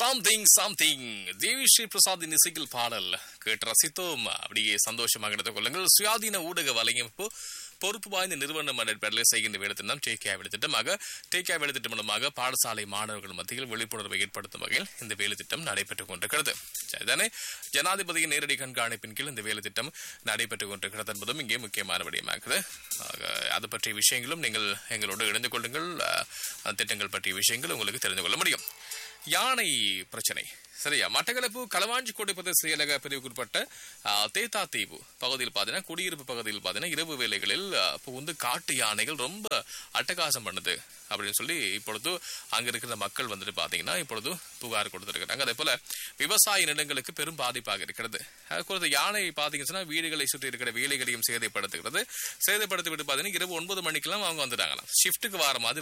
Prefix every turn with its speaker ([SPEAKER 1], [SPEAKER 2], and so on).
[SPEAKER 1] something something Devi Sri Prasad இசையில் பாடல் கேட்டு ரசித்தோம் அப்படியே சந்தோஷமாக எடுத்துக் கொள்ளுங்கள் சுயாதீன ஊடக வலையமைப்பு பொறுப்பு வாய்ந்த நிறுவனம் அடிப்படையில் செய்கின்ற வேலைத்திட்டம் டேகே வேலைத்திட்டமாக டேகே வேலைத்திட்டம் மூலமாக பாடசாலை மாணவர்கள் மத்தியில் விழிப்புணர்வை ஏற்படுத்தும் வகையில் இந்த வேலைத்திட்டம் நடைபெற்றுக் கொண்டிருக்கிறது சரிதானே ஜனாதிபதியின் நேரடி கண்காணிப்பின் கீழ் இந்த வேலைத்திட்டம் நடைபெற்றுக் கொண்டிருக்கிறது என்பதும் இங்கே முக்கியமான விடயமாகுது ஆக, அது பற்றிய விஷயங்களும் நீங்கள் எங்களோடு இணைந்து கொள்ளுங்கள் அஹ், அந்த திட்டங்கள் பற்றிய விஷயங்கள் உங்களுக்கு தெரிந்து கொள்ள முடியும் யானை பிரச்சனை சரியா மட்டக்களப்பு களவாஞ்சிக்கோட்டை பிரதேச செயலக பிரிவுக்குட்பட்ட ஆ, தேத்தா தீவு பகுதியில் பார்த்தீங்கன்னா குடியிருப்பு பகுதியில் பார்த்தீங்கன்னா இரவு வேளைகளில் ஆ, புகுந்து காட்டு யானைகள் ரொம்ப அட்டகாசம் பண்ணுது அப்படின்னு சொல்லி இப்பொழுது அங்க இருக்கிற மக்கள் வந்துட்டு பாத்தீங்கன்னா இப்பொழுது புகார் கொடுத்திருக்கிறாங்க அதே போல விவசாய நிலங்களுக்கு பெரும் பாதிப்பாக இருக்கிறது அது குறித்து யானை பாத்தீங்கன்னா வீடுகளை சுற்றி இருக்கிற வேலைகளையும் சேதைப்படுத்துகிறது சேதைப்படுத்தி விட்டு பாத்தீங்கன்னா இரவு ஒன்பது மணிக்கெல்லாம் அவங்க வந்துட்டாங்களாம் ஷிஃப்ட்டுக்கு வர மாதிரி